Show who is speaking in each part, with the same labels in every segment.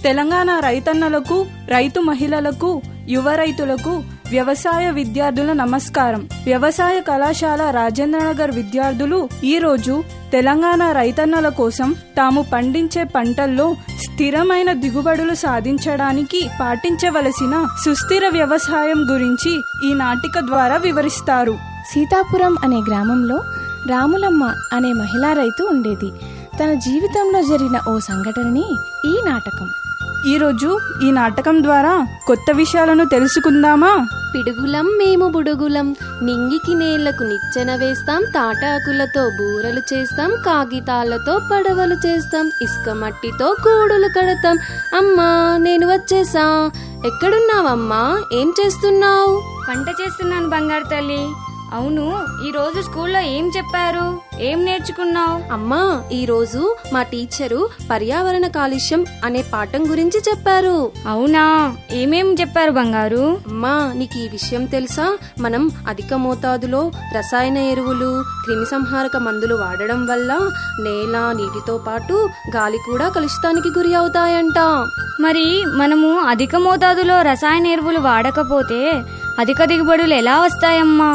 Speaker 1: తెలంగాణ రైతన్నలకు రైతు మహిళలకు యువ రైతులకు వ్యవసాయ విద్యార్థుల నమస్కారం వ్యవసాయ కళాశాల రాజేంద్రనగర్ విద్యార్థులు ఈ రోజు తెలంగాణ రైతన్నల కోసం తాము పండించే పంటల్లో స్థిరమైన దిగుబడులు సాధించడానికి పాటించవలసిన సుస్థిర వ్యవసాయం గురించి ఈ నాటిక ద్వారా వివరిస్తారు
Speaker 2: సీతాపురం అనే గ్రామంలో రాములమ్మ అనే మహిళా రైతు ఉండేది తన జీవితంలో జరిగిన ఓ సంఘటనని ఈ నాటకం
Speaker 1: ఈరోజు ఈ నాటకం ద్వారా కొత్త విషయాలను తెలుసుకుందామా
Speaker 3: పిడుగులం మేము బుడుగులం నింగికి నేలకు నిచ్చెన వేస్తాం తాటాకులతో బూరలు చేస్తాం కాగితాలతో పడవలు చేస్తాం ఇసుక మట్టితో గూడులు కడతాం అమ్మా నేను వచ్చేసా ఎక్కడున్నావమ్మా ఏం చేస్తున్నావు
Speaker 4: వంట చేస్తున్నాను బంగారు తల్లి అవును ఈ రోజు స్కూల్లో ఏం చెప్పారు ఏం నేర్చుకున్నావు
Speaker 3: అమ్మా ఈ రోజు మా టీచరు పర్యావరణ కాలుష్యం అనే పాఠం గురించి చెప్పారు
Speaker 4: అవునా ఏమేం చెప్పారు బంగారు
Speaker 3: అమ్మా నీకు ఈ విషయం తెలుసా మనం అధిక మోతాదులో రసాయన ఎరువులు క్రిమిసంహారక మందులు వాడడం వల్ల నేల నీటితో పాటు గాలి కూడా కలుషితానికి గురి అవుతాయంట
Speaker 4: మరి మనము అధిక మోతాదులో రసాయన ఎరువులు వాడకపోతే అధిక దిగుబడులు ఎలా వస్తాయమ్మా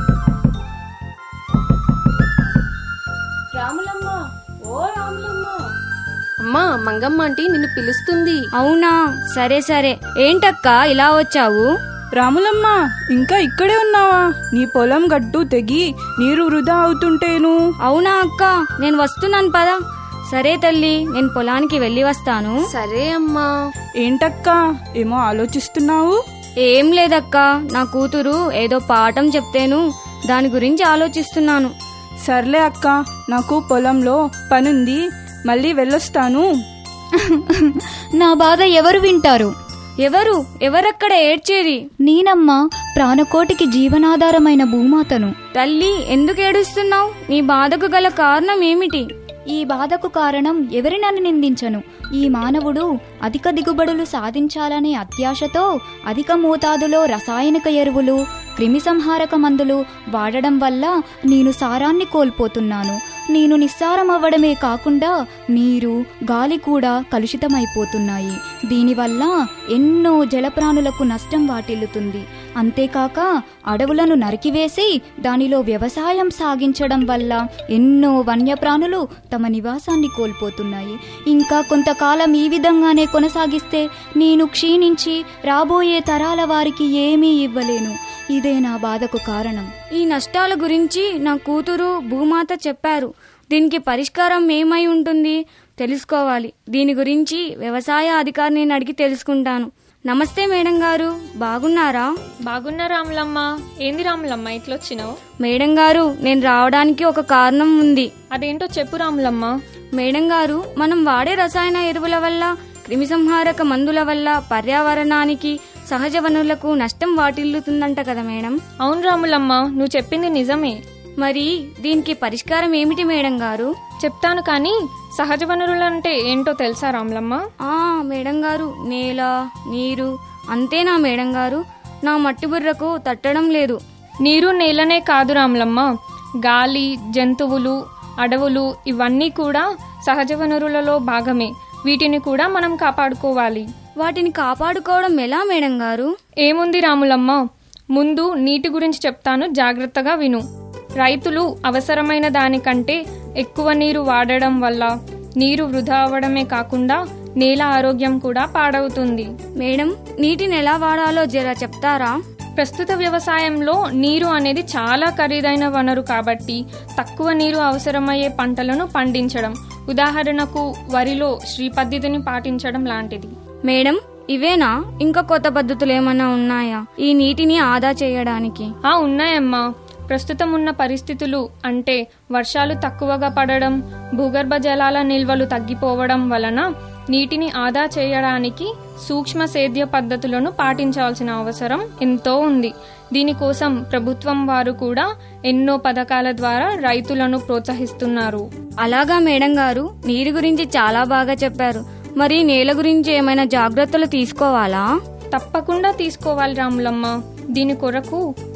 Speaker 2: రాములమ్మ ఓ రాములమ్మ
Speaker 3: అమ్మా మంగమ్మ ఆంటీ నిన్ను పిలుస్తుంది
Speaker 4: అవునా సరే సరే ఏంటక్క ఇలా వచ్చావు
Speaker 1: రాములమ్మ ఇంకా ఇక్కడే ఉన్నావా నీ పొలం గట్టు తెగి నీరు వృధా అవుతుంటేను
Speaker 4: అవునా అక్క నేను వస్తున్నాను పదా సరే తల్లి నేను పొలానికి వెళ్ళి వస్తాను
Speaker 3: సరే అమ్మా
Speaker 1: ఏంటక్క ఏమో ఆలోచిస్తున్నావు
Speaker 4: ఏం లేదక్క నా కూతురు ఏదో పాఠం చెప్తేను దాని గురించి ఆలోచిస్తున్నాను
Speaker 1: సర్లే అక్క నాకు పొలంలో పనుంది మళ్ళీ వెళ్ళొస్తాను
Speaker 5: నా బాధ ఎవరు వింటారు
Speaker 4: ఎవరు ఎవరక్కడ ఏడ్చేది
Speaker 5: నేనమ్మా ప్రాణకోటికి జీవనాధారమైన భూమాతను
Speaker 4: తల్లి ఎందుకు ఏడుస్తున్నావు నీ బాధకు గల కారణం ఏమిటి
Speaker 5: ఈ బాధకు కారణం ఎవరినని నిందించను ఈ మానవుడు అధిక దిగుబడులు సాధించాలనే అత్యాశతో అధిక మోతాదులో రసాయనిక ఎరువులు క్రిమిసంహారక మందులు వాడడం వల్ల నేను సారాన్ని కోల్పోతున్నాను నేను నిస్సారం అవ్వడమే కాకుండా నీరు గాలి కూడా కలుషితమైపోతున్నాయి దీనివల్ల ఎన్నో జలప్రాణులకు నష్టం వాటిల్లుతుంది అంతేకాక అడవులను నరికివేసి దానిలో వ్యవసాయం సాగించడం వల్ల ఎన్నో వన్యప్రాణులు తమ నివాసాన్ని కోల్పోతున్నాయి ఇంకా కొంతకాలం ఈ విధంగానే కొనసాగిస్తే నేను క్షీణించి రాబోయే తరాల వారికి ఏమీ ఇవ్వలేను ఇదే నా బాధకు కారణం
Speaker 4: ఈ నష్టాల గురించి నా కూతురు భూమాత చెప్పారు దీనికి పరిష్కారం ఏమై ఉంటుంది తెలుసుకోవాలి దీని గురించి వ్యవసాయ అధికారిని అడిగి తెలుసుకుంటాను నమస్తే మేడం గారు బాగున్నారా
Speaker 6: బాగున్నా రాములమ్మ ఏంది రాములమ్మ ఇట్లొచ్చినావు
Speaker 4: మేడం గారు నేను రావడానికి ఒక కారణం ఉంది
Speaker 6: అదేంటో చెప్పు రాములమ్మ
Speaker 4: మేడం గారు మనం వాడే రసాయన ఎరువుల వల్ల క్రిమిసంహారక మందుల వల్ల పర్యావరణానికి సహజ వనరులకు నష్టం వాటిల్లుతుందంట కదా మేడం
Speaker 6: అవును రాములమ్మ నువ్వు చెప్పింది నిజమే
Speaker 4: మరి దీనికి పరిష్కారం ఏమిటి మేడం గారు
Speaker 6: చెప్తాను కానీ సహజ వనరులు అంటే ఏంటో తెలుసా రాములమ్మ
Speaker 4: ఆ మేడం గారు నేల నీరు అంతేనా మేడం గారు నా మట్టి బుర్రకు తట్టడం లేదు
Speaker 6: నీరు నేలనే కాదు రాములమ్మ గాలి జంతువులు అడవులు ఇవన్నీ కూడా సహజ వనరులలో భాగమే వీటిని కూడా మనం కాపాడుకోవాలి
Speaker 4: వాటిని కాపాడుకోవడం ఎలా మేడం గారు
Speaker 6: ఏముంది రాములమ్మ ముందు నీటి గురించి చెప్తాను జాగ్రత్తగా విను రైతులు అవసరమైన దానికంటే ఎక్కువ నీరు వాడడం వల్ల నీరు వృధా అవ్వడమే కాకుండా నేల ఆరోగ్యం కూడా పాడవుతుంది
Speaker 4: మేడం నీటిని ఎలా వాడాలో జర చెప్తారా
Speaker 6: ప్రస్తుత వ్యవసాయంలో నీరు అనేది చాలా ఖరీదైన వనరు కాబట్టి తక్కువ నీరు అవసరమయ్యే పంటలను పండించడం ఉదాహరణకు వరిలో శ్రీ పద్ధతిని పాటించడం లాంటిది
Speaker 4: మేడం ఇవేనా ఇంకా కొత్త పద్ధతులు ఏమైనా ఉన్నాయా ఈ నీటిని ఆదా చేయడానికి
Speaker 6: ఆ ఉన్నాయమ్మా ప్రస్తుతం ఉన్న పరిస్థితులు అంటే వర్షాలు తక్కువగా పడడం భూగర్భ జలాల నిల్వలు తగ్గిపోవడం వలన నీటిని ఆదా చేయడానికి సూక్ష్మ సేద్య పద్ధతులను పాటించాల్సిన అవసరం ఎంతో ఉంది దీనికోసం ప్రభుత్వం వారు కూడా ఎన్నో పథకాల ద్వారా రైతులను ప్రోత్సహిస్తున్నారు
Speaker 4: అలాగా మేడం గారు నీరు గురించి చాలా బాగా చెప్పారు మరి నేల గురించి ఏమైనా జాగ్రత్తలు తీసుకోవాలా
Speaker 6: తప్పకుండా తీసుకోవాలి రాములమ్మ దీని కొరకు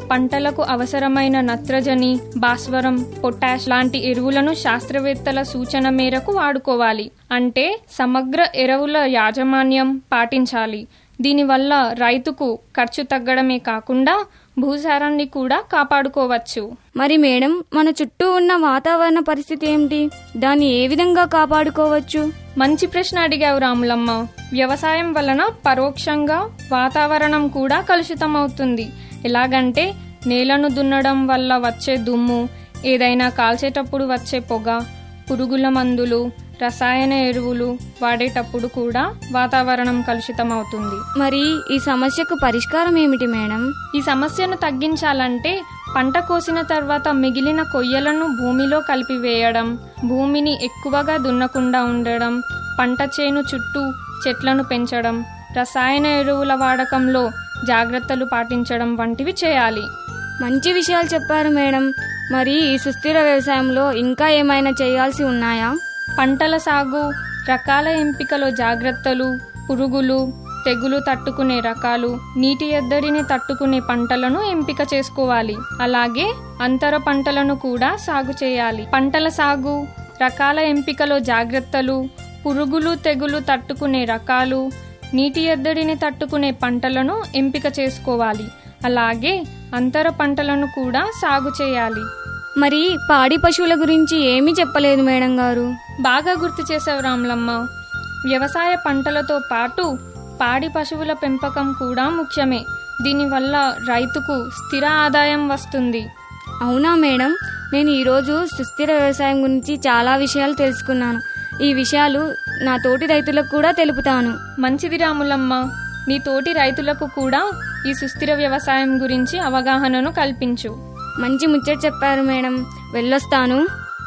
Speaker 6: పంటలకు అవసరమైన నత్రజని భాస్వరం పొటాష్ లాంటి ఎరువులను శాస్త్రవేత్తల సూచన మేరకు వాడుకోవాలి అంటే సమగ్ర ఎరువుల యాజమాన్యం పాటించాలి దీనివల్ల రైతుకు ఖర్చు తగ్గడమే కాకుండా భూసారాన్ని కూడా కాపాడుకోవచ్చు
Speaker 4: మరి మేడం మన చుట్టూ ఉన్న వాతావరణ పరిస్థితి ఏమిటి దాన్ని ఏ విధంగా కాపాడుకోవచ్చు
Speaker 6: మంచి ప్రశ్న అడిగావు రాములమ్మ వ్యవసాయం వలన పరోక్షంగా వాతావరణం కూడా కలుషితమవుతుంది ఎలాగంటే నేలను దున్నడం వల్ల వచ్చే దుమ్ము ఏదైనా కాల్చేటప్పుడు వచ్చే పొగ పురుగుల మందులు రసాయన ఎరువులు వాడేటప్పుడు కూడా వాతావరణం కలుషితమవుతుంది
Speaker 4: మరి ఈ సమస్యకు పరిష్కారం ఏమిటి మేడం
Speaker 6: ఈ సమస్యను తగ్గించాలంటే పంట కోసిన తర్వాత మిగిలిన కొయ్యలను భూమిలో కలిపివేయడం భూమిని ఎక్కువగా దున్నకుండా ఉండడం పంట చేను చుట్టూ చెట్లను పెంచడం రసాయన ఎరువుల వాడకంలో జాగ్రత్తలు పాటించడం వంటివి చేయాలి
Speaker 4: మంచి విషయాలు చెప్పారు మేడం మరి ఈ సుస్థిర వ్యవసాయంలో ఇంకా ఏమైనా చేయాల్సి ఉన్నాయా
Speaker 6: పంటల సాగు రకాల ఎంపికలో జాగ్రత్తలు పురుగులు తెగులు తట్టుకునే రకాలు నీటి ఎద్దడిని తట్టుకునే పంటలను ఎంపిక చేసుకోవాలి అలాగే అంతర పంటలను కూడా సాగు చేయాలి పంటల సాగు రకాల ఎంపికలో జాగ్రత్తలు పురుగులు తెగులు తట్టుకునే రకాలు నీటి ఎద్దడిని తట్టుకునే పంటలను ఎంపిక చేసుకోవాలి అలాగే అంతర పంటలను కూడా సాగు చేయాలి
Speaker 4: మరి పాడి పశువుల గురించి ఏమీ చెప్పలేదు మేడం గారు
Speaker 6: బాగా గుర్తు చేసావు రాములమ్మ వ్యవసాయ పంటలతో పాటు పాడి పశువుల పెంపకం కూడా ముఖ్యమే దీనివల్ల రైతుకు స్థిర ఆదాయం వస్తుంది
Speaker 4: అవునా మేడం నేను ఈరోజు సుస్థిర వ్యవసాయం గురించి చాలా విషయాలు తెలుసుకున్నాను ఈ విషయాలు నా తోటి రైతులకు కూడా తెలుపుతాను
Speaker 6: మంచిది రాములమ్మ నీ తోటి రైతులకు కూడా ఈ సుస్థిర వ్యవసాయం గురించి అవగాహనను కల్పించు
Speaker 4: మంచి ముచ్చట చెప్పారు మేడం వెళ్ళొస్తాను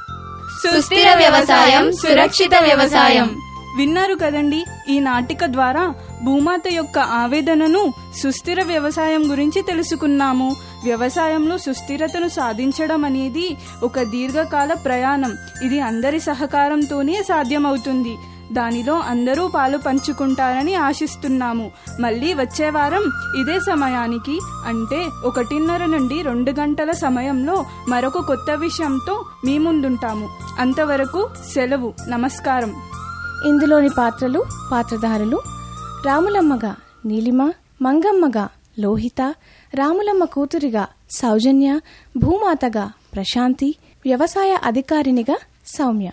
Speaker 5: సుస్థిర వ్యవసాయం సురక్షిత వ్యవసాయం
Speaker 1: విన్నారు కదండి ఈ నాటిక ద్వారా భూమాత యొక్క ఆవేదనను సుస్థిర వ్యవసాయం గురించి తెలుసుకున్నాము వ్యవసాయంలో సుస్థిరతను సాధించడం అనేది ఒక దీర్ఘకాల ప్రయాణం ఇది అందరి సహకారంతోనే సాధ్యమవుతుంది దానిలో అందరూ పాలు పంచుకుంటారని ఆశిస్తున్నాము మళ్ళీ వచ్చే వారం ఇదే సమయానికి అంటే ఒకటిన్నర నుండి రెండు గంటల సమయంలో మరొక కొత్త విషయంతో మీ ముందుంటాము అంతవరకు సెలవు నమస్కారం
Speaker 2: ఇందులోని పాత్రలు పాత్రధారులు రాములమ్మగా నీలిమ మంగమ్మగా లోహిత రాములమ్మ కూతురిగా సౌజన్య భూమాతగా ప్రశాంతి వ్యవసాయ అధికారినిగా సౌమ్య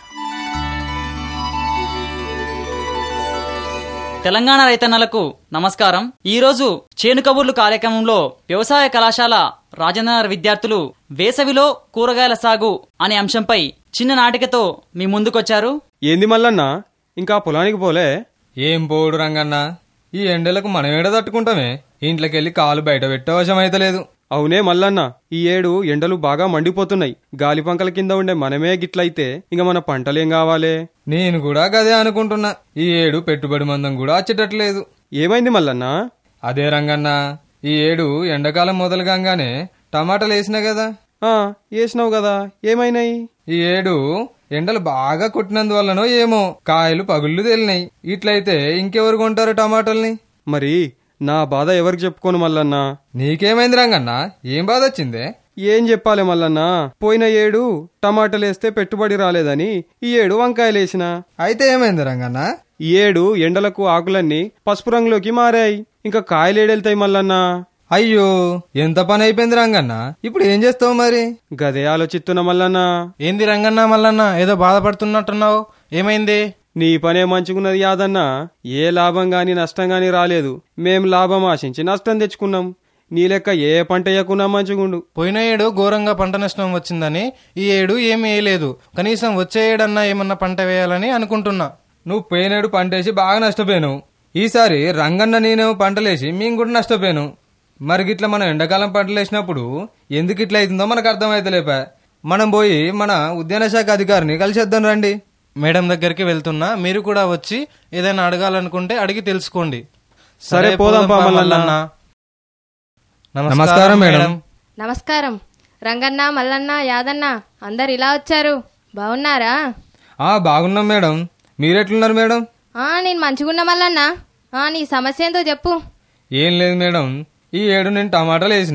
Speaker 7: తెలంగాణ రైతన్నలకు నమస్కారం ఈ రోజు చేను కబుర్లు కార్యక్రమంలో వ్యవసాయ కళాశాల రాజేంద్రనగర్ విద్యార్థులు వేసవిలో కూరగాయల సాగు అనే అంశంపై చిన్న నాటికతో మీ ముందుకొచ్చారు
Speaker 8: ఏంది మల్లన్న ఇంకా పొలానికి పోలే
Speaker 9: ఏం పోడు రంగన్న ఈ ఎండలకు మనం ఏడ తట్టుకుంటామే ఇంట్లోకెళ్ళి కాలు బయట పెట్టే వశం అయితలేదు
Speaker 8: అవునే మల్లన్న ఈ ఏడు ఎండలు బాగా మండిపోతున్నాయి గాలి పంకల కింద ఉండే మనమే గిట్లయితే ఇంక మన పంటలేం కావాలే
Speaker 9: నేను కూడా గదే అనుకుంటున్నా ఈ ఏడు పెట్టుబడి మందం కూడా వచ్చేటట్లేదు
Speaker 8: ఏమైంది మల్లన్న
Speaker 9: అదే రంగన్న ఈ ఏడు ఎండాకాలం మొదలు కాగానే టమాటాలు వేసినా కదా
Speaker 8: ఆ వేసినావు కదా ఏమైనాయి
Speaker 9: ఈ ఏడు ఎండలు బాగా కొట్టినందువల్లనో ఏమో కాయలు పగుళ్ళు తేలినాయి ఇట్లయితే ఇంకెవరు కొంటారు టమాటాల్ని
Speaker 8: మరి నా బాధ ఎవరికి చెప్పుకోను మల్లన్న
Speaker 9: నీకేమైంది రంగన్న ఏం బాధ వచ్చిందే
Speaker 8: ఏం చెప్పాలి మల్లన్న పోయిన ఏడు టమాటాలేస్తే పెట్టుబడి రాలేదని ఈ ఏడు వంకాయలేసిన
Speaker 9: అయితే ఏమైంది రంగన్న
Speaker 8: ఈ ఏడు ఎండలకు ఆకులన్నీ పసుపు రంగులోకి మారాయి ఇంకా కాయలేడెళ్తాయి మల్లన్న
Speaker 9: అయ్యో ఎంత పని అయిపోయింది రంగన్న ఇప్పుడు ఏం చేస్తావు మరి
Speaker 8: గదే ఆలోచిస్తున్న మల్లన్న
Speaker 10: ఏంది రంగన్న మల్లన్న ఏదో బాధపడుతున్నట్టున్నావు ఏమైంది
Speaker 8: నీ పనే మంచుకున్నది యాదన్నా ఏ లాభం గాని నష్టం గాని రాలేదు మేం లాభం ఆశించి నష్టం తెచ్చుకున్నాం నీ లెక్క ఏ పంట వేయకున్నా మంచిగుండు
Speaker 10: పోయిన ఏడు ఘోరంగా పంట నష్టం వచ్చిందని ఈ ఏడు ఏమీ వేయలేదు కనీసం వచ్చే ఏడన్నా ఏమన్నా పంట వేయాలని అనుకుంటున్నా
Speaker 9: నువ్వు పోయినాడు పంటేసి బాగా నష్టపోయాను ఈసారి రంగన్న నేనేమో పంటలేసి మేము కూడా నష్టపోయాను మరి గిట్ల మనం ఎండాకాలం పంటలు వేసినప్పుడు ఎందుకు ఇట్లా అవుతుందో మనకు అర్థమైతలేపా మనం పోయి మన ఉద్యాన శాఖ అధికారిని కలిసేద్దాం రండి
Speaker 10: మేడం దగ్గరికి వెళ్తున్నా మీరు కూడా వచ్చి ఏదైనా అడగాలనుకుంటే అడిగి తెలుసుకోండి
Speaker 8: సరే, పోదాం పా మల్లన్న.
Speaker 9: నమస్కారం మేడం
Speaker 11: నమస్కారం రంగన్న మల్లన్న యాదన్న అందరు ఇలా వచ్చారు బాగున్నారా
Speaker 9: ఆ బాగున్నాం మేడం మీరెట్లున్నారు మేడం
Speaker 11: ఆ నేను మంచిగున్నా మల్లన్న ఆ నీ సమస్య ఏందో చెప్పు
Speaker 9: ఏం లేదు మేడం ఈ ఏడు నేను టమాటాలు వేసిన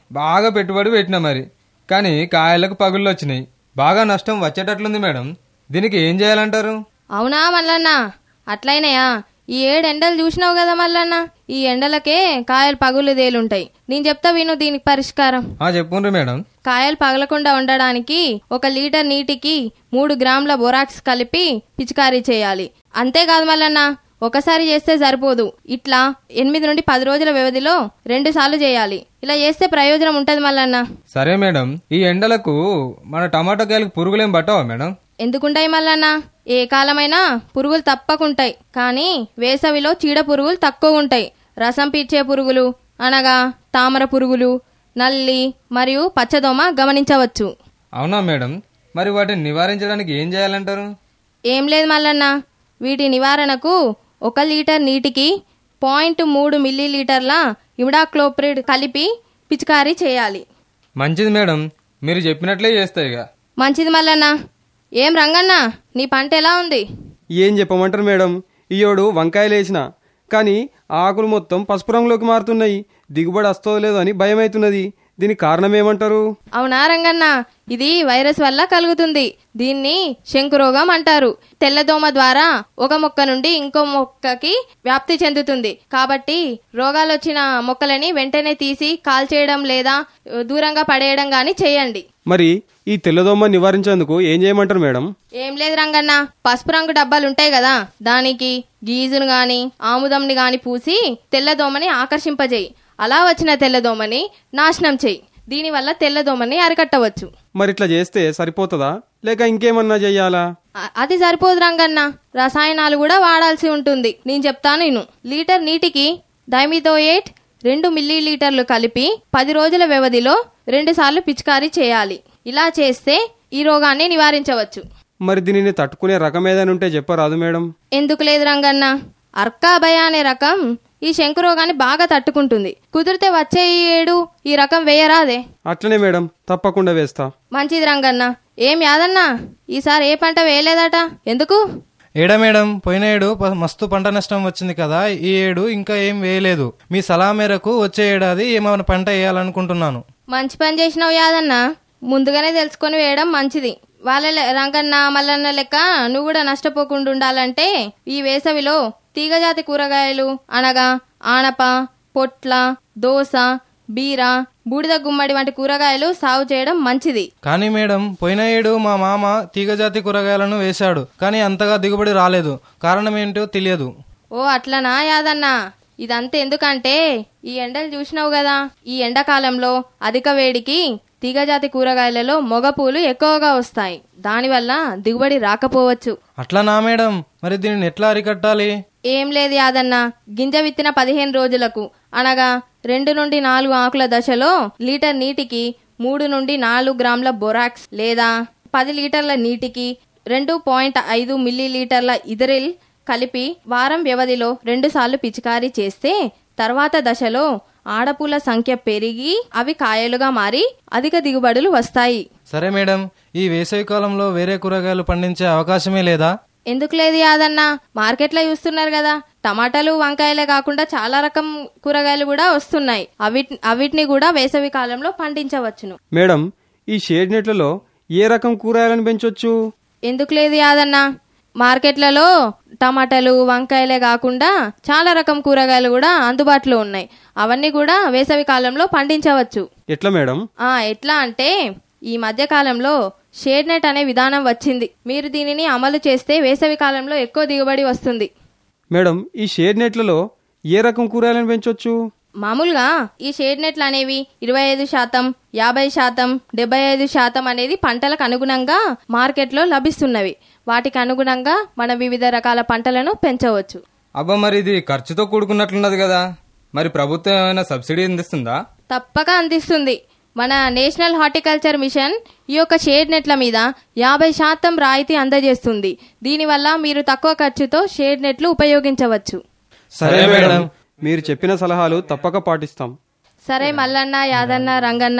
Speaker 9: బాగా పెట్టుబడి పెట్టినా మరి కానీ కాయలకు పగుళ్ళు వచ్చినాయి బాగా నష్టం వచ్చేటట్లుంది మేడం దీనికి ఏం చేయాలంటారు
Speaker 11: అవునా మల్లన్న అట్లయినాయా ఈ ఏడు ఎండలు చూసినావు కదా మల్లన్న ఈ ఎండలకే కాయలు పగులు తేలుంటాయి నేను చెప్తా విను దీనికి పరిష్కారం
Speaker 9: ఆ చెప్పుండ్రి మేడం
Speaker 11: కాయలు పగలకుండా ఉండడానికి ఒక లీటర్ నీటికి మూడు గ్రాముల బొరాక్స్ కలిపి పిచికారీ చేయాలి అంతేకాదు మల్లన్న ఒకసారి చేస్తే సరిపోదు ఇట్లా ఎనిమిది నుండి పది రోజుల వ్యవధిలో రెండు సార్లు చేయాలి ఇలా చేస్తే ప్రయోజనం ఉంటది మల్లన్న
Speaker 9: సరే మేడం ఈ ఎండలకు మన టమాటో కాయలకు పురుగులేం పట్టవా మేడం
Speaker 11: ఎందుకుంటాయి మల్లన్న ఏ కాలమైనా పురుగులు తప్పకుంటాయి కానీ వేసవిలో చీడ పురుగులు తక్కువ ఉంటాయి రసం పీల్చే పురుగులు అనగా తామర పురుగులు నల్లి మరియు పచ్చదోమ గమనించవచ్చు
Speaker 9: అవునా మేడం మరి వాటిని నివారించడానికి ఏం చేయాలంటారు
Speaker 11: ఏం లేదు మల్లన్న వీటి నివారణకు ఒక లీటర్ నీటికి పాయింట్ మూడు మిల్లీ లీటర్ల ఇమిడాక్లోప్రిడ్ కలిపి పిచికారీ చేయాలి
Speaker 9: మంచిది మేడం మీరు చెప్పినట్లే చేస్తాయి ఇక
Speaker 11: మంచిది మల్లన్న ఏం రంగన్న నీ పంట ఎలా ఉంది
Speaker 8: ఏం చెప్పమంటారు మేడం ఈయోడు వంకాయలు వేసిన కానీ ఆకులు మొత్తం పసుపు రంగులోకి మారుతున్నాయి దిగుబడి వస్తుందో లేదో అని భయం అవుతున్నది దీనికి కారణం ఏమంటారు
Speaker 11: అవునా రంగన్న ఇది వైరస్ వల్ల కలుగుతుంది దీన్ని శంకురోగం అంటారు తెల్లదోమ ద్వారా ఒక మొక్క నుండి ఇంకో మొక్కకి వ్యాప్తి చెందుతుంది కాబట్టి రోగాలు వచ్చిన మొక్కలని వెంటనే తీసి కాల్చేయడం లేదా ఆ, దూరంగా పడేయడం గాని చేయండి
Speaker 8: మరి ఈ తెల్లదోమ నివారించేందుకు ఏం చేయమంటారు మేడం
Speaker 11: ఏం లేదు రంగన్న పసుపు రంగు డబ్బాలు ఉంటాయి కదా దానికి గీజును గాని ఆముదంని గాని పూసి తెల్లదోమని ఆకర్షింపజేయి అలా వచ్చిన తెల్లదోమని నాశనం చేయి దీనివల్ల తెల్లదోమని అరికట్టవచ్చు
Speaker 8: మరి ఇట్లా చేస్తే సరిపోతుందా లేక ఇంకేమన్నా చెయ్యాలా
Speaker 11: అ- అది సరిపోదు రంగన్న రసాయనాలు కూడా వాడాల్సి ఉంటుంది నేను చెప్తాను నేను లీటర్ నీటికి డైమిథోయేట్ రెండు మిల్లీ లీటర్లు కలిపి పది రోజుల వ్యవధిలో రెండు సార్లు పిచికారీ చేయాలి ఇలా చేస్తే ఈ రోగాన్ని నివారించవచ్చు
Speaker 8: మరి దీనిని తట్టుకునే రకం ఏదైనా ఉంటే చెప్పరాదు మేడం
Speaker 11: ఎందుకు లేదు రంగన్న అర్కాభయ అనే రకం ఈ శంకు రోగాన్ని బాగా తట్టుకుంటుంది కుదిరితే వచ్చే ఈ ఏడు ఈ రకం వేయరాదే
Speaker 8: అట్లనే మేడం తప్పకుండా వేస్తా
Speaker 11: మంచిది రంగన్న ఏం యాదన్నా ఈసారి ఏ పంట వేయలేదట ఎందుకు
Speaker 10: ఏడా మేడం పోయిన ఏడు ప- మస్తు పంట నష్టం వచ్చింది కదా ఈ ఏడు ఇంకా ఏం వేయలేదు మీ సలహా మేరకు వచ్చే ఏడాది ఏమైనా పంట వేయాలనుకుంటున్నాను
Speaker 11: మంచి పని చేసినావు యాదన్న ముందుగానే తెలుసుకొని వేయడం మంచిది వాళ్ళ లె- రంగన్న మల్లన్న లెక్క నువ్వు కూడా నష్టపోకుండా ఉండాలంటే ఈ వేసవిలో తీగజాతి కూరగాయలు అనగా ఆనప పొట్ల దోస బీర బూడిద గుమ్మడి వంటి కూరగాయలు సాగు చేయడం మంచిది
Speaker 10: కానీ మేడం పోయిన ఏడు మా మామ తీగజాతి కూరగాయలను వేశాడు కానీ అంతగా దిగుబడి రాలేదు కారణం ఏంటో తెలియదు
Speaker 11: ఓ అట్లనా యాదన్న ఇదంతా ఎందుకంటే ఈ ఎండలు చూసినావు కదా ఈ ఎండాకాలంలో అధిక వేడికి తీగజాతి కూరగాయలలో మొగపూలు ఎక్కువగా వస్తాయి దానివల్ల దిగుబడి రాకపోవచ్చు
Speaker 10: అట్లనా మేడం మరి దీనిని ఎట్లా అరికట్టాలి
Speaker 11: ఏం లేదు యాదన్న గింజ విత్తిన పదిహేను రోజులకు అనగా రెండు నుండి నాలుగు ఆకుల దశలో లీటర్ నీటికి మూడు నుండి నాలుగు గ్రాముల బొరాక్స్ లేదా పది లీటర్ల నీటికి రెండు పాయింట్ ఐదు మిల్లీ లీటర్ల ఇథరిల్ కలిపి వారం వ్యవధిలో రెండు సార్లు పిచికారీ చేస్తే తర్వాత దశలో ఆడపూల సంఖ్య పెరిగి అవి కాయలుగా మారి అధిక దిగుబడులు వస్తాయి
Speaker 10: సరే మేడం ఈ వేసవి కాలంలో వేరే కూరగాయలు పండించే అవకాశమే లేదా
Speaker 11: ఎందుకు లేదు యాదన్న మార్కెట్లో చూస్తున్నారు కదా టమాటాలు వంకాయలే కాకుండా చాలా రకం కూరగాయలు కూడా వస్తున్నాయి అవి అవిటిని కూడా వేసవి కాలంలో పండించవచ్చును
Speaker 8: మేడం ఈ షేడ్ నెట్లలో ఏ రకం కూరగాయలను పెంచొచ్చు
Speaker 11: ఎందుకు లేదు యాదన్న మార్కెట్లలో టమాటాలు వంకాయలే కాకుండా చాలా రకం కూరగాయలు కూడా అందుబాటులో ఉన్నాయి అవన్నీ కూడా వేసవి కాలంలో పండించవచ్చు
Speaker 8: ఎట్లా మేడం
Speaker 11: ఆ ఎట్లా అంటే ఈ మధ్య కాలంలో షేడ్ నెట్ అనే విధానం వచ్చింది మీరు దీనిని అమలు చేస్తే వేసవి కాలంలో ఎక్కువ దిగుబడి వస్తుంది
Speaker 8: మేడం ఈ షేడ్ నెట్లలో ఏ రకం కూరగాయలను పెంచొచ్చు
Speaker 11: మామూలుగా ఈ షేడ్ నెట్లు అనేవి ఇరవై ఐదు శాతం యాభై శాతం డెబ్బై ఐదు శాతం అనేది పంటలకు అనుగుణంగా మార్కెట్లో లభిస్తున్నవి వాటికి అనుగుణంగా మనం వివిధ రకాల పంటలను పెంచవచ్చు
Speaker 9: అబ్బా మరి ఇది ఖర్చుతో కూడుకున్నట్లున్నది కదా మరి ప్రభుత్వం ఏమైనా సబ్సిడీ అందిస్తుందా
Speaker 11: తప్పక అందిస్తుంది మన నేషనల్ హార్టికల్చర్ మిషన్ ఈ యొక్క షేడ్ నెట్ల మీద యాభై శాతం రాయితీ అందజేస్తుంది దీనివల్ల మీరు తక్కువ ఖర్చుతో షేడ్ నెట్లు ఉపయోగించవచ్చు
Speaker 8: సరే మేడం మీరు చెప్పిన సలహాలు తప్పక పాటిస్తాం
Speaker 11: సరే మల్లన్న యాదన్న రంగన్న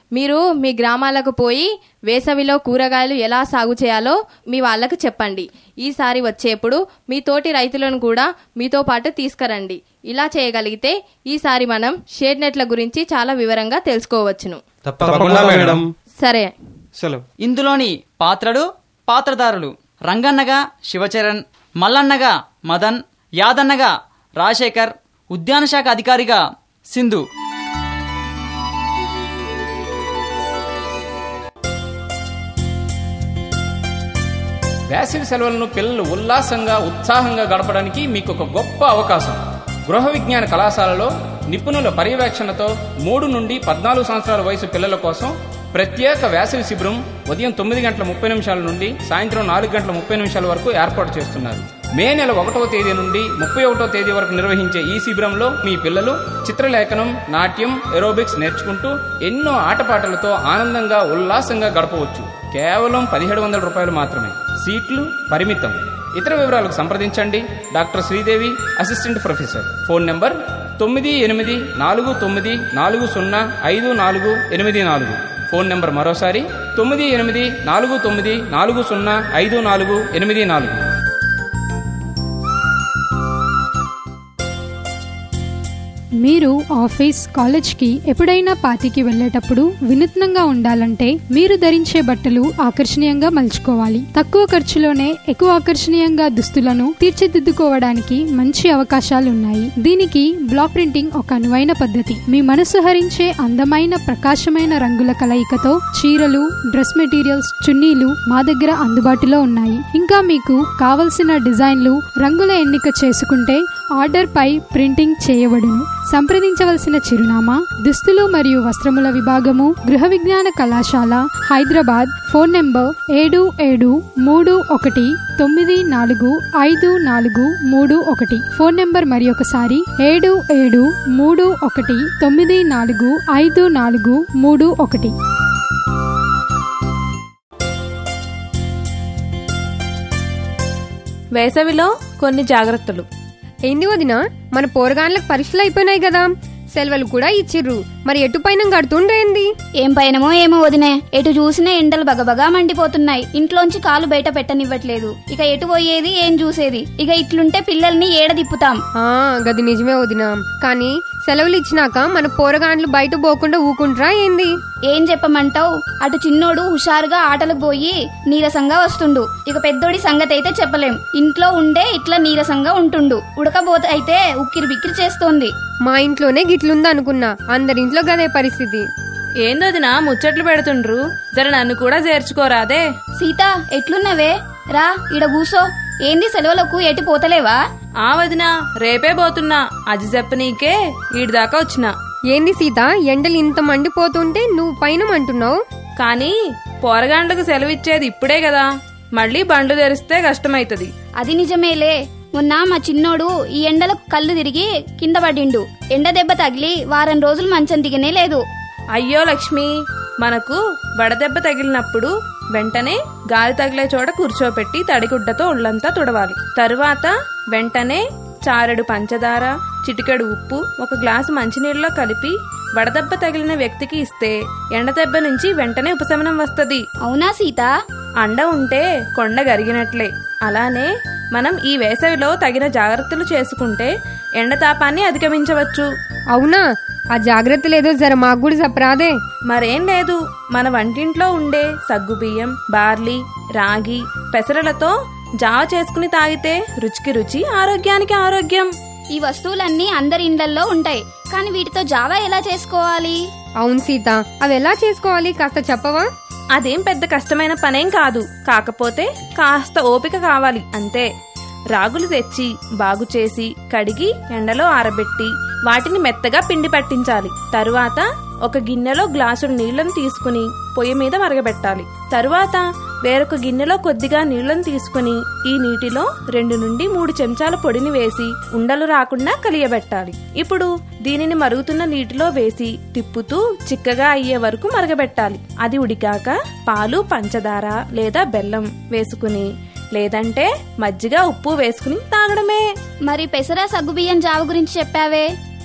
Speaker 11: మీరు మీ గ్రామాలకు పోయి వేసవిలో కూరగాయలు ఎలా సాగు చేయాలో మీ వాళ్ళకు చెప్పండి ఈసారి వచ్చేప్పుడు మీ తోటి రైతులను కూడా మీతో పాటు తీసుకురండి ఇలా చేయగలిగితే ఈసారి మనం షేడ్ నెట్ల గురించి చాలా వివరంగా తెలుసుకోవచ్చును
Speaker 9: తప్పకుండా మేడం
Speaker 11: సరే
Speaker 8: సెలవు
Speaker 7: ఇందులోని పాత్రలు పాత్రధారులు రంగన్నగా శివచరణ్ మల్లన్నగా మదన్ యాదన్నగా రాజశేఖర్ ఉద్యాన శాఖ అధికారిగా సింధు
Speaker 12: వేసవి సెలవులను పిల్లలు ఉల్లాసంగా ఉత్సాహంగా గడపడానికి మీకు ఒక గొప్ప అవకాశం గృహ విజ్ఞాన కళాశాలలో నిపుణుల పర్యవేక్షణతో మూడు నుండి పద్నాలుగు సంవత్సరాల వయసు పిల్లల కోసం ప్రత్యేక వేసవి శిబిరం ఉదయం తొమ్మిది గంటల ముప్పై నిమిషాల నుండి సాయంత్రం నాలుగు గంటల ముప్పై నిమిషాల వరకు ఏర్పాటు చేస్తున్నారు మే నెల ఒకటవ తేదీ నుండి ముప్పై ఒకటో తేదీ వరకు నిర్వహించే ఈ శిబిరంలో మీ పిల్లలు చిత్రలేఖనం నాట్యం ఎరోబిక్స్ నేర్చుకుంటూ ఎన్నో ఆటపాటలతో ఆనందంగా ఉల్లాసంగా గడపవచ్చు కేవలం పదిహేడు వందల రూపాయలు మాత్రమే సీట్లు పరిమితం ఇతర వివరాలకు సంప్రదించండి doctor Sridevi assistant professor phone number తొమ్మిది ఎనిమిది నాలుగు తొమ్మిది నాలుగు సున్నా ఐదు నాలుగు ఎనిమిది నాలుగు ఫోన్ నంబర్ మరోసారి తొమ్మిది ఎనిమిది నాలుగు తొమ్మిది నాలుగు సున్నా ఐదు నాలుగు ఎనిమిది నాలుగు
Speaker 13: మీరు ఆఫీస్ కాలేజ్కి ఎప్పుడైనా పార్టీకి వెళ్ళేటప్పుడు వినూత్నంగా ఉండాలంటే మీరు ధరించే బట్టలు ఆకర్షణీయంగా మలుచుకోవాలి తక్కువ ఖర్చులోనే ఎక్కువ ఆకర్షణీయంగా దుస్తులను తీర్చిదిద్దుకోవడానికి మంచి అవకాశాలు ఉన్నాయి దీనికి బ్లాక్ ప్రింటింగ్ ఒక అనువైన పద్ధతి మీ మనసు హరించే అందమైన ప్రకాశమైన రంగుల కలయికతో చీరలు డ్రెస్ మెటీరియల్స్ చున్నీలు మా దగ్గర అందుబాటులో ఉన్నాయి ఇంకా మీకు కావలసిన డిజైన్లు రంగుల ఎన్నిక చేసుకుంటే ఆర్డర్ పై ప్రింటింగ్ చేయబడును సంప్రదించవలసిన చిరునామా దుస్తులు మరియు వస్త్రముల విభాగము గృహ విజ్ఞాన కళాశాల హైదరాబాద్ ఫోన్ నెంబర్ ఏడు ఏడు మూడు ఒకటి తొమ్మిది నాలుగు ఐదు నాలుగు మూడు ఒకటి ఫోన్ నెంబర్ మరి ఒకసారి ఏడు ఏడు మూడు ఒకటి తొమ్మిది నాలుగు ఐదు నాలుగు మూడు ఒకటి
Speaker 14: వేసవిలో కొన్ని జాగ్రత్తలు
Speaker 15: ఏంది వదిన మన పోరగాన్లకు పరీక్షలు అయిపోయినాయి కదా సెలవులు కూడా ఇచ్చిర్రు మరి ఎటు పైన కడుతుండేంది
Speaker 5: ఏం పైనమో ఏమో వదినే ఎటు చూసినా ఎండలు బగబగా మండిపోతున్నాయి ఇంట్లోంచి కాలు బయట పెట్టనివ్వట్లేదు ఇక ఎటు పోయేది ఏం చూసేది ఇక ఇట్లుంటే పిల్లల్ని ఏడ తిప్పుతాం
Speaker 15: ఆ గది నిజమే వదిన కానీ సెలవులు ఇచ్చినాక మన పోరగాండ్లు బయట పోకుండా ఊకుంట్రా ఏంది
Speaker 5: ఏం చెప్పమంటావు అటు చిన్నోడు హుషారుగా ఆటలకు పోయి నీరసంగా వస్తుండు ఇక పెద్దోడి సంగతి అయితే చెప్పలేం ఇంట్లో ఉండే ఇట్లా నీరసంగా ఉంటుండు ఉడకబోత అయితే ఉక్కిరి బిక్కిరి చేస్తోంది
Speaker 15: మా ఇంట్లోనే గిట్లుంది అనుకున్నా అందరింట్లో గదే పరిస్థితి
Speaker 14: ఏందోదినా ముచ్చట్లు పెడుతుండ్రు జర నన్ను కూడా చేర్చుకోరాదే
Speaker 5: సీత ఎట్లున్నవే రా ఇడ కూసో ఏంది సెలవులకు ఎటు పోతలేవా
Speaker 14: ఆ వదినా రేపే పోతున్నా అది చెప్పనీకే ఈడిదాకా వచ్చిన
Speaker 15: ఏంది సీత ఎండలు ఇంత మండిపోతుంటే నువ్వు పైన అంటున్నావు
Speaker 14: కానీ పోరగాండ్లకు సెలవిచ్చేది ఇప్పుడే కదా మళ్ళీ బండ్లు తెరిస్తే కష్టమైతది
Speaker 5: అది నిజమేలే మొన్న మా చిన్నోడు ఈ ఎండలకు కళ్ళు తిరిగి కింద పడిండు ఎండ దెబ్బ తగిలి వారం రోజులు మంచం దిగనే లేదు
Speaker 14: అయ్యో లక్ష్మి మనకు వడదెబ్బ తగిలినప్పుడు వెంటనే గాలి తగిలే చోట కూర్చోపెట్టి తడిగుడ్డతో ఒళ్ళంతా తుడవాలి తరువాత వెంటనే చారెడు పంచదార చిటికెడు ఉప్పు ఒక గ్లాసు మంచినీళ్ళలో కలిపి వడదెబ్బ తగిలిన వ్యక్తికి ఇస్తే ఎండదెబ్బ నుంచి వెంటనే ఉపశమనం వస్తది
Speaker 5: అవునా సీత
Speaker 14: అండ ఉంటే కొండ గరిగినట్లే అలానే మనం ఈ వేసవిలో తగిన జాగ్రత్తలు చేసుకుంటే ఎండతాపాన్ని అధిగమించవచ్చు
Speaker 15: అవునా ఆ జాగ్రత్త లేదో జర మాకు కూడా చెప్పరాదే
Speaker 14: మరేం లేదు మన వంటింట్లో ఉండే సగ్గుబియ్యం బార్లీ రాగి పెసరలతో జావ చేసుకుని తాగితే రుచికి రుచి ఆరోగ్యానికి ఆరోగ్యం
Speaker 5: ఈ వస్తువులన్నీ అందరి ఇండ్లల్లో ఉంటాయి కానీ వీటితో జావా ఎలా చేసుకోవాలి
Speaker 15: అవును సీత అవి ఎలా చేసుకోవాలి కాస్త చెప్పవా
Speaker 14: అదేం పెద్ద కష్టమైన పనేం కాదు కాకపోతే కాస్త ఓపిక కావాలి అంతే రాగులు తెచ్చి బాగు చేసి కడిగి ఎండలో ఆరబెట్టి వాటిని మెత్తగా పిండి పట్టించాలి తరువాత ఒక గిన్నెలో గ్లాసుడు నీళ్లను తీసుకుని పొయ్యి మీద మరగబెట్టాలి తరువాత వేరొక గిన్నెలో కొద్దిగా నీళ్లను తీసుకుని ఈ నీటిలో రెండు నుండి మూడు చెంచాల పొడిని వేసి ఉండలు రాకుండా కలియబెట్టాలి ఇప్పుడు దీనిని మరుగుతున్న నీటిలో వేసి తిప్పుతూ చిక్కగా అయ్యే వరకు మరగబెట్టాలి అది ఉడికాక పాలు పంచదార లేదా బెల్లం వేసుకుని లేదంటే మజ్జిగ ఉప్పు వేసుకుని తాగడమే
Speaker 5: మరి పెసర సగ్గుబియ్యం జావ గురించి చెప్పావే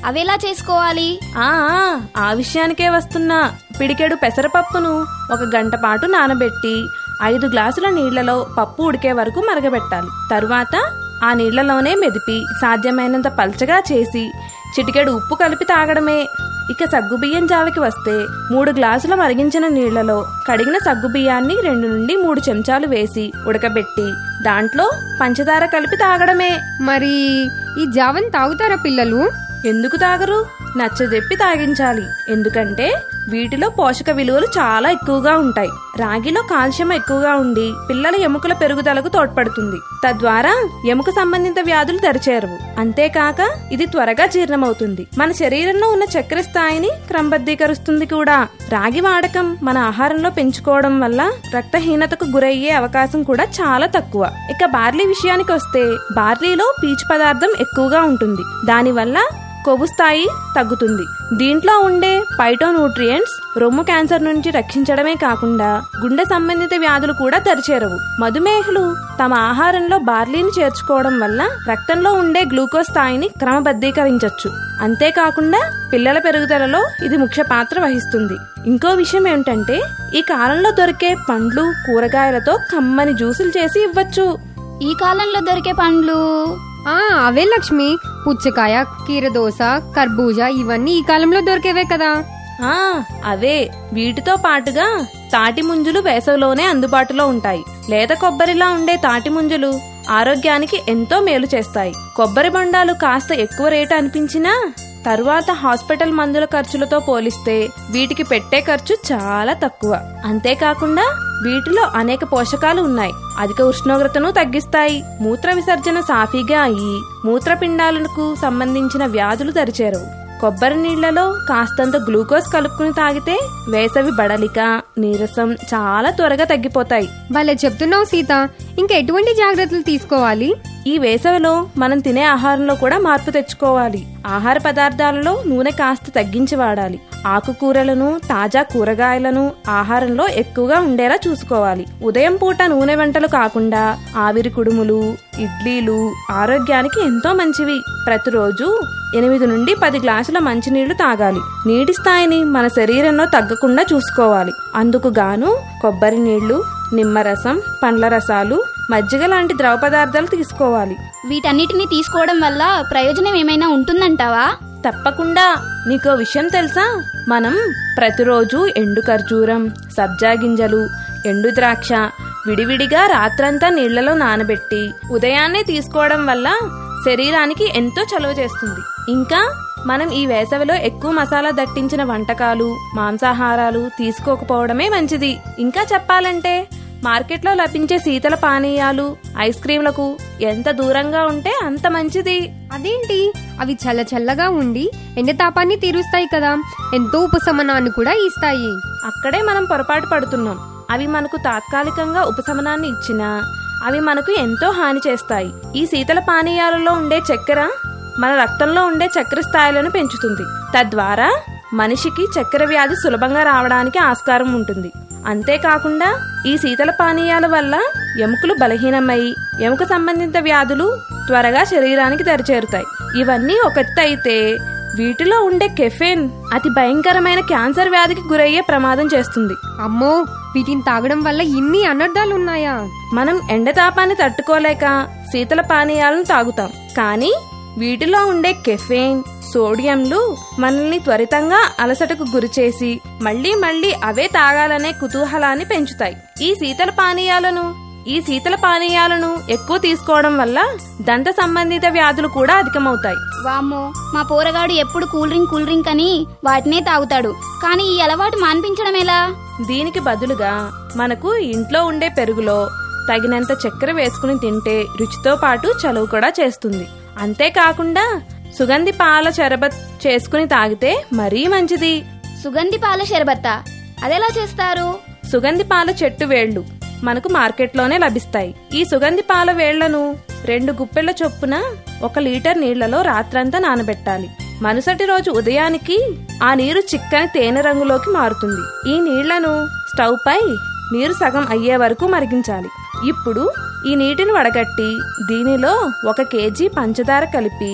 Speaker 5: అవేలా చేసుకోవాలి
Speaker 14: ఆ ఆ, ఆ విషయానికే వస్తున్నా పిడికెడు పెసరపప్పును ఒక గంట పాటు నానబెట్టి ఐదు గ్లాసుల నీళ్లలో పప్పు ఉడికే వరకు మరగబెట్టాలి తరువాత ఆ నీళ్లలోనే మెదిపి సాధ్యమైనంత పల్చగా చేసి చిటికెడు ఉప్పు కలిపి తాగడమే ఇక సగ్గుబియ్యం జావకి వస్తే మూడు గ్లాసుల మరిగించిన నీళ్లలో కడిగిన సగ్గుబియ్యాన్ని రెండు నుండి మూడు చెంచాలు వేసి ఉడకబెట్టి దాంట్లో పంచదార కలిపి తాగడమే
Speaker 15: మరి ఈ జావన్ తాగుతారా పిల్లలు
Speaker 14: ఎందుకు తాగరు నచ్చజెప్పి తాగించాలి ఎందుకంటే వీటిలో పోషక విలువలు చాలా ఎక్కువగా ఉంటాయి రాగిలో కాల్షియం ఎక్కువగా ఉండి పిల్లల ఎముకల పెరుగుదలకు తోడ్పడుతుంది తద్వారా ఎముక సంబంధిత వ్యాధులు దరిచేరవు అంతేకాక ఇది త్వరగా జీర్ణమవుతుంది మన శరీరంలో ఉన్న చక్కెర స్థాయిని క్రమబద్ధీకరిస్తుంది కూడా రాగి వాడకం మన ఆహారంలో పెంచుకోవడం వల్ల రక్తహీనతకు గురయ్యే అవకాశం కూడా చాలా తక్కువ ఇక బార్లీ విషయానికి వస్తే బార్లీలో పీచు పదార్థం ఎక్కువగా ఉంటుంది దానివల్ల కొవ్వు స్థాయి తగ్గుతుంది దీంట్లో ఉండే పైటో న్యూట్రియంట్స్ రొమ్ము క్యాన్సర్ నుంచి రక్షించడమే కాకుండా గుండె సంబంధిత వ్యాధులు కూడా దరిచేరవు మధుమేహులు తమ ఆహారంలో బార్లీని చేర్చుకోవడం వల్ల రక్తంలో ఉండే గ్లూకోజ్ స్థాయిని క్రమబద్ధీకరించవచ్చు అంతేకాకుండా పిల్లల పెరుగుదలలో ఇది ముఖ్య పాత్ర వహిస్తుంది ఇంకో విషయం ఏమిటంటే ఈ కాలంలో దొరికే పండ్లు కూరగాయలతో కమ్మని జ్యూసులు చేసి ఇవ్వచ్చు
Speaker 5: ఈ కాలంలో దొరికే పండ్లు
Speaker 15: ఆ అవే లక్ష్మి పుచ్చకాయ కీరదోస కర్బూజా ఇవన్నీ ఈ కాలంలో దొరికేవే కదా
Speaker 14: ఆ అవే వీటితో పాటుగా తాటి ముంజులు వేసవిలోనే అందుబాటులో ఉంటాయి లేత కొబ్బరిలా ఉండే తాటి ముంజులు ఆరోగ్యానికి ఎంతో మేలు చేస్తాయి కొబ్బరి బొండాలు కాస్త ఎక్కువ రేటు అనిపించినా తరువాత హాస్పిటల్ మందుల ఖర్చులతో పోలిస్తే వీటికి పెట్టే ఖర్చు చాలా తక్కువ అంతేకాకుండా వీటిలో అనేక పోషకాలు ఉన్నాయి అధిక ఉష్ణోగ్రతను తగ్గిస్తాయి మూత్ర విసర్జన సాఫీగా అయ్యి మూత్రపిండాలకు సంబంధించిన వ్యాధులు దరిచేరవు కొబ్బరి నీళ్లలో కాస్తంత గ్లూకోజ్ కలుపుకుని తాగితే వేసవి బడలిక నీరసం చాలా త్వరగా తగ్గిపోతాయి
Speaker 15: భలే చెప్తున్నావు సీత ఇంకా ఎటువంటి జాగ్రత్తలు తీసుకోవాలి
Speaker 14: ఈ వేసవిలో మనం తినే ఆహారంలో కూడా మార్పు తెచ్చుకోవాలి ఆహార పదార్థాలలో నూనె కాస్త తగ్గించి వాడాలి ఆకుకూరలను తాజా కూరగాయలను ఆహారంలో ఎక్కువగా ఉండేలా చూసుకోవాలి ఉదయం పూట నూనె వంటలు కాకుండా ఆవిరి కుడుములు ఇడ్లీలు ఆరోగ్యానికి ఎంతో మంచివి ప్రతిరోజు ఎనిమిది నుండి పది గ్లాసుల మంచినీళ్లు తాగాలి నీటి స్థాయిని మన శరీరంలో తగ్గకుండా చూసుకోవాలి అందుకు గాను కొబ్బరి నీళ్లు నిమ్మరసం పండ్ల రసాలు మజ్జిగ లాంటి ద్రవ పదార్థాలు తీసుకోవాలి
Speaker 5: వీటన్నిటిని తీసుకోవడం వల్ల ప్రయోజనం ఏమైనా ఉంటుందంటావా
Speaker 14: తప్పకుండా నీకో విషయం తెలుసా మనం ప్రతిరోజు ఎండు ఖర్జూరం సబ్జా గింజలు ఎండు ద్రాక్ష విడివిడిగా రాత్రంతా నీళ్లలో నానబెట్టి ఉదయాన్నే తీసుకోవడం వల్ల శరీరానికి ఎంతో చలువ చేస్తుంది ఇంకా మనం ఈ వేసవిలో ఎక్కువ మసాలా దట్టించిన వంటకాలు మాంసాహారాలు తీసుకోకపోవడమే మంచిది ఇంకా చెప్పాలంటే మార్కెట్లో లభించే శీతల పానీయాలు ఐస్ క్రీంలకు ఎంత దూరంగా ఉంటే అంత మంచిది
Speaker 15: అదేంటి అవి చల్ల చల్లగా ఉండి ఎండతాపాన్ని తీరుస్తాయి కదా ఎంతో ఉపశమనాన్ని కూడా ఇస్తాయి
Speaker 14: అక్కడే మనం పొరపాటు పడుతున్నాం అవి మనకు తాత్కాలికంగా ఉపశమనాన్ని ఇచ్చినా అవి మనకు ఎంతో హాని చేస్తాయి ఈ శీతల పానీయాలలో ఉండే చక్కెర మన రక్తంలో ఉండే చక్కెర స్థాయిలను పెంచుతుంది తద్వారా మనిషికి చక్కెర వ్యాధి సులభంగా రావడానికి ఆస్కారం ఉంటుంది అంతేకాకుండా ఈ శీతల పానీయాల వల్ల ఎముకలు బలహీనమై ఎముక సంబంధిత వ్యాధులు త్వరగా శరీరానికి దరిచేరుతాయి ఇవన్నీ ఒకటైతే వీటిలో ఉండే కెఫెన్ అతి భయంకరమైన క్యాన్సర్ వ్యాధికి గురయ్యే ప్రమాదం చేస్తుంది
Speaker 15: అమ్మో వీటిని తాగడం వల్ల ఇన్ని అనర్థాలు ఉన్నాయా
Speaker 14: మనం ఎండతాపాన్ని తట్టుకోలేక శీతల పానీయాలను తాగుతాం కానీ వీటిలో ఉండే కెఫెన్ సోడియంలు మనల్ని త్వరితంగా అలసటకు గురిచేసి మళ్ళీ మళ్ళీ అవే తాగాలనే కుతూహలాన్ని పెంచుతాయి ఈ శీతల పానీయాలను ఈ శీతల పానీయాలను ఎక్కువ తీసుకోవడం వల్ల దంత సంబంధిత వ్యాధులు కూడా అధికమవుతాయి
Speaker 5: వామ్మో మా పోరగాడు ఎప్పుడు కూల్ డ్రింక్ కూల్ డ్రింక్ అని వాటినే తాగుతాడు కానీ ఈ అలవాటు మాన్పించడం ఎలా
Speaker 14: దీనికి బదులుగా మనకు ఇంట్లో ఉండే పెరుగులో తగినంత చక్కెర వేసుకుని తింటే రుచితో పాటు చలువ కూడా చేస్తుంది అంతేకాకుండా సుగంధి పాల షరబత్ చేసుకుని తాగితే మరీ మంచిది
Speaker 5: సుగంధి పాల షర్బత్తా అదెలా చేస్తారు
Speaker 14: సుగంధి పాల చెట్టు వేళ్లు మనకు మార్కెట్లోనే లభిస్తాయి ఈ సుగంధి పాల వేళ్లను రెండు గుప్పెళ్ల చొప్పున ఒక లీటర్ నీళ్లలో రాత్రంతా నానబెట్టాలి మరుసటి రోజు ఉదయానికి ఆ నీరు చిక్కని తేనె రంగులోకి మారుతుంది ఈ నీళ్లను స్టవ్ పై నీరు సగం అయ్యే వరకు మరిగించాలి ఇప్పుడు ఈ నీటిని వడగట్టి దీనిలో ఒక కేజీ పంచదార కలిపి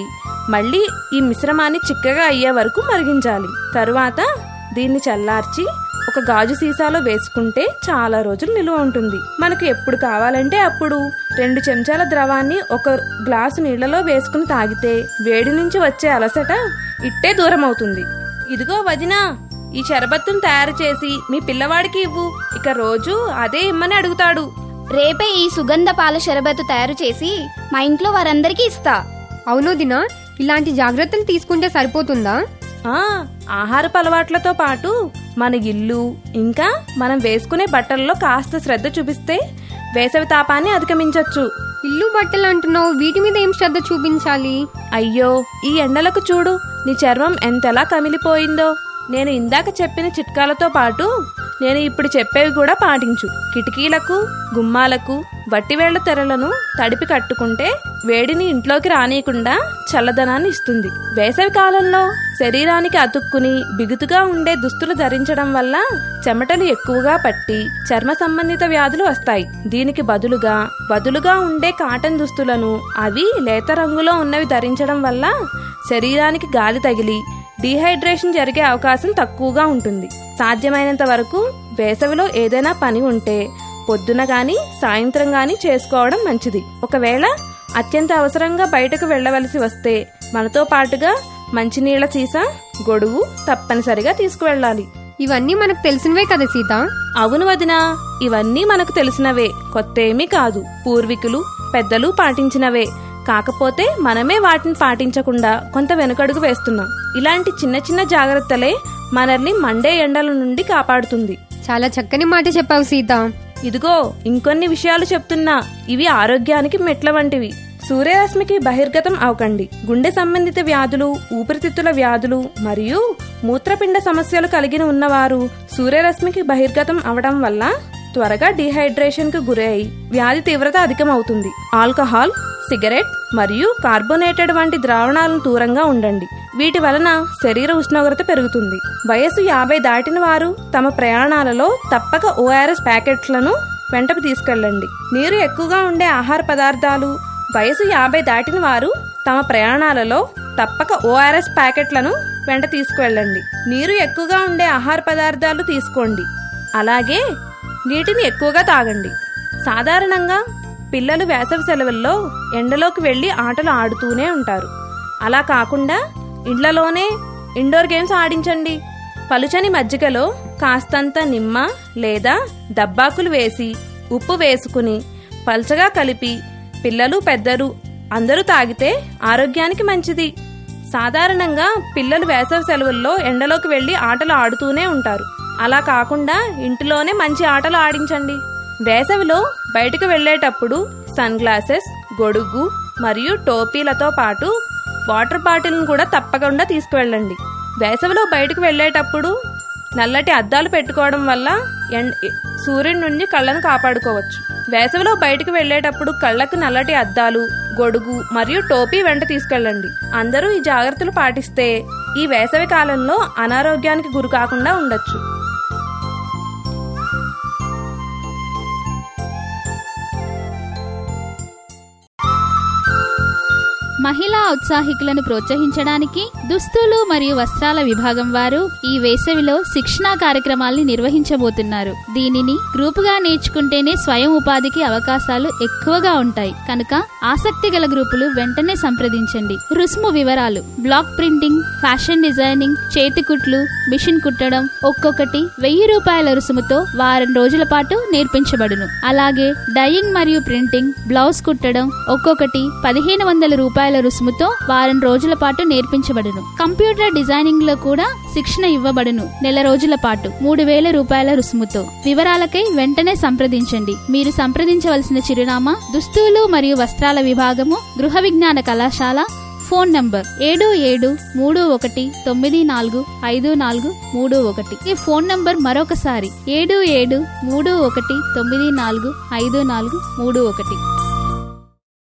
Speaker 14: మళ్ళీ ఈ మిశ్రమాన్ని చిక్కగా అయ్యే వరకు మరిగించాలి తరువాత దీన్ని చల్లార్చి ఒక గాజు సీసాలో వేసుకుంటే చాలా రోజులు నిలువ ఉంటుంది మనకు ఎప్పుడు కావాలంటే అప్పుడు రెండు చెంచాల ద్రవాన్ని ఒక గ్లాసు నీళ్లలో వేసుకుని తాగితే వేడి నుంచి వచ్చే అలసట ఇట్టే దూరం అవుతుంది ఇదిగో వదినా ఈ షరబత్తును తయారు చేసి మీ పిల్లవాడికి ఇవ్వు ఇక రోజు అదే ఇమ్మని అడుగుతాడు
Speaker 5: రేపే ఈ సుగంధ పాల షరబత్తు తయారు చేసి మా ఇంట్లో వారందరికీ ఇస్తా
Speaker 15: అవును దినా ఇలాంటి జాగ్రత్తలు తీసుకుంటే సరిపోతుందా
Speaker 14: ఆ ఆహారపు అలవాట్లతో పాటు మన ఇల్లు ఇంకా మనం వేసుకునే బట్టల్లో కాస్త శ్రద్ధ చూపిస్తే వేసవి తాపాన్ని అధిగమించొచ్చు
Speaker 15: ఇల్లు బట్టలు అంటున్నావు వీటి మీద ఏం శ్రద్ధ చూపించాలి
Speaker 14: అయ్యో ఈ ఎండలకు చూడు నీ చర్మం ఎంతలా కమిలిపోయిందో నేను ఇందాక చెప్పిన చిట్కాలతో పాటు నేను ఇప్పుడు చెప్పేవి కూడా పాటించు కిటికీలకు గుమ్మాలకు వట్టివేళ్ల తెరలను తడిపి కట్టుకుంటే వేడిని ఇంట్లోకి రానియకుండా చల్లదనాన్ని ఇస్తుంది వేసవి కాలంలో శరీరానికి అతుక్కుని బిగుతుగా ఉండే దుస్తులు ధరించడం వల్ల చెమటలు ఎక్కువగా పట్టి చర్మ సంబంధిత వ్యాధులు వస్తాయి దీనికి బదులుగా బదులుగా ఉండే కాటన్ దుస్తులను అవి లేత రంగులో ఉన్నవి ధరించడం వల్ల శరీరానికి గాలి తగిలి డీహైడ్రేషన్ జరిగే అవకాశం తక్కువగా ఉంటుంది సాధ్యమైనంత వరకు వేసవిలో ఏదైనా పని ఉంటే పొద్దున గాని సాయంత్రం గాని చేసుకోవడం మంచిది ఒకవేళ అత్యంత అవసరంగా బయటకు వెళ్ళవలసి వస్తే మనతో పాటుగా మంచినీళ్ల సీసా గొడుగు తప్పనిసరిగా తీసుకువెళ్ళాలి
Speaker 15: ఇవన్నీ మనకు తెలిసినవే కదా సీత
Speaker 14: అవును వదినా ఇవన్నీ మనకు తెలిసినవే కొత్త ఏమీ కాదు పూర్వీకులు పెద్దలు పాటించినవే కాకపోతే మనమే వాటిని పాటించకుండా కొంత వెనుకడుగు వేస్తున్నాం ఇలాంటి చిన్న చిన్న జాగ్రత్తలే మనల్ని మండే ఎండల నుండి కాపాడుతుంది
Speaker 15: చాలా చక్కని మాట చెప్పావు సీత
Speaker 14: ఇదిగో ఇంకొన్ని విషయాలు చెప్తున్నా ఇవి ఆరోగ్యానికి మెట్ల వంటివి సూర్యరశ్మికి బహిర్గతం అవకండి గుండె సంబంధిత వ్యాధులు ఊపిరితిత్తుల వ్యాధులు మరియు మూత్రపిండ సమస్యలు కలిగిన ఉన్నవారు సూర్యరశ్మికి బహిర్గతం అవడం వల్ల త్వరగా డీహైడ్రేషన్ కు గురై వ్యాధి తీవ్రత అధికమవుతుంది ఆల్కహాల్ సిగరెట్ మరియు కార్బోనేటెడ్ వంటి ద్రావణాలను దూరంగా ఉండండి వీటి వలన శరీర ఉష్ణోగ్రత పెరుగుతుంది వయసు యాభై దాటిన వారు తమ ప్రయాణాలలో తప్పక ఓఆర్ఎస్ ప్యాకెట్లను వెంటకు తీసుకెళ్ళండి నీరు ఎక్కువగా ఉండే ఆహార పదార్థాలు వయసు యాభై దాటిన వారు తమ ప్రయాణాలలో తప్పక ఓఆర్ఎస్ ప్యాకెట్లను వెంట తీసుకువెళ్ళండి నీరు ఎక్కువగా ఉండే ఆహార పదార్థాలు తీసుకోండి అలాగే నీటిని ఎక్కువగా తాగండి సాధారణంగా పిల్లలు వేసవి సెలవుల్లో ఎండలోకి వెళ్లి ఆటలు ఆడుతూనే ఉంటారు అలా కాకుండా ఇండ్లలోనే ఇండోర్ గేమ్స్ ఆడించండి పలుచని మజ్జిగలో కాస్తంత నిమ్మ లేదా దబ్బాకులు వేసి ఉప్పు వేసుకుని పల్చగా కలిపి పిల్లలు పెద్దలు అందరూ తాగితే ఆరోగ్యానికి మంచిది సాధారణంగా పిల్లలు వేసవి సెలవుల్లో ఎండలోకి వెళ్లి ఆటలు ఆడుతూనే ఉంటారు అలా కాకుండా ఇంటిలోనే మంచి ఆటలు ఆడించండి వేసవిలో బయటకు వెళ్లేటప్పుడు సన్ గ్లాసెస్ గొడుగు మరియు టోపీలతో పాటు వాటర్ బాటిల్ను కూడా తప్పకుండా తీసుకువెళ్ళండి వేసవిలో బయటకు వెళ్లేటప్పుడు నల్లటి అద్దాలు పెట్టుకోవడం వల్ల ఎండ సూర్యుడి నుండి కళ్ళను కాపాడుకోవచ్చు వేసవిలో బయటకు వెళ్లేటప్పుడు కళ్ళకు నల్లటి అద్దాలు గొడుగు మరియు టోపీ వెంట తీసుకెళ్ళండి అందరూ ఈ జాగ్రత్తలు పాటిస్తే ఈ వేసవి కాలంలో అనారోగ్యానికి గురి కాకుండా ఉండొచ్చు
Speaker 16: మహిళా ఉత్సాహికులను ప్రోత్సహించడానికి దుస్తులు మరియు వస్త్రాల విభాగం వారు ఈ వేసవిలో శిక్షణా కార్యక్రమాల్ని నిర్వహించబోతున్నారు దీనిని గ్రూపుగా నేర్చుకుంటేనే స్వయం ఉపాధికి అవకాశాలు ఎక్కువగా ఉంటాయి కనుక ఆసక్తి గల గ్రూపులు వెంటనే సంప్రదించండి రుసుము వివరాలు బ్లాక్ ప్రింటింగ్ ఫ్యాషన్ డిజైనింగ్ చేతి కుట్లు మిషన్ కుట్టడం ఒక్కొక్కటి వెయ్యి రూపాయల రుసుముతో వారం రోజుల పాటు నేర్పించబడును అలాగే డయింగ్ మరియు ప్రింటింగ్ బ్లౌజ్ కుట్టడం ఒక్కొక్కటి పదిహేను వందల రూపాయల రుసుముతో వారం రోజుల పాటు నేర్పించబడును కంప్యూటర్ డిజైనింగ్ లో కూడా శిక్షణ ఇవ్వబడును నెల రోజుల పాటు మూడు వేల రూపాయల రుసుముతో వివరాలకై వెంటనే సంప్రదించండి మీరు సంప్రదించవలసిన చిరునామా దుస్తులు మరియు వస్త్రాల విభాగము గృహ విజ్ఞాన కళాశాల ఫోన్ నంబర్ ఏడు ఏడు మూడు ఒకటి తొమ్మిది నాలుగు ఐదు నాలుగు మూడు ఒకటి ఈ ఫోన్ నంబర్ మరొకసారి ఏడు ఏడు మూడు ఒకటి తొమ్మిది నాలుగు ఐదు నాలుగు మూడు ఒకటి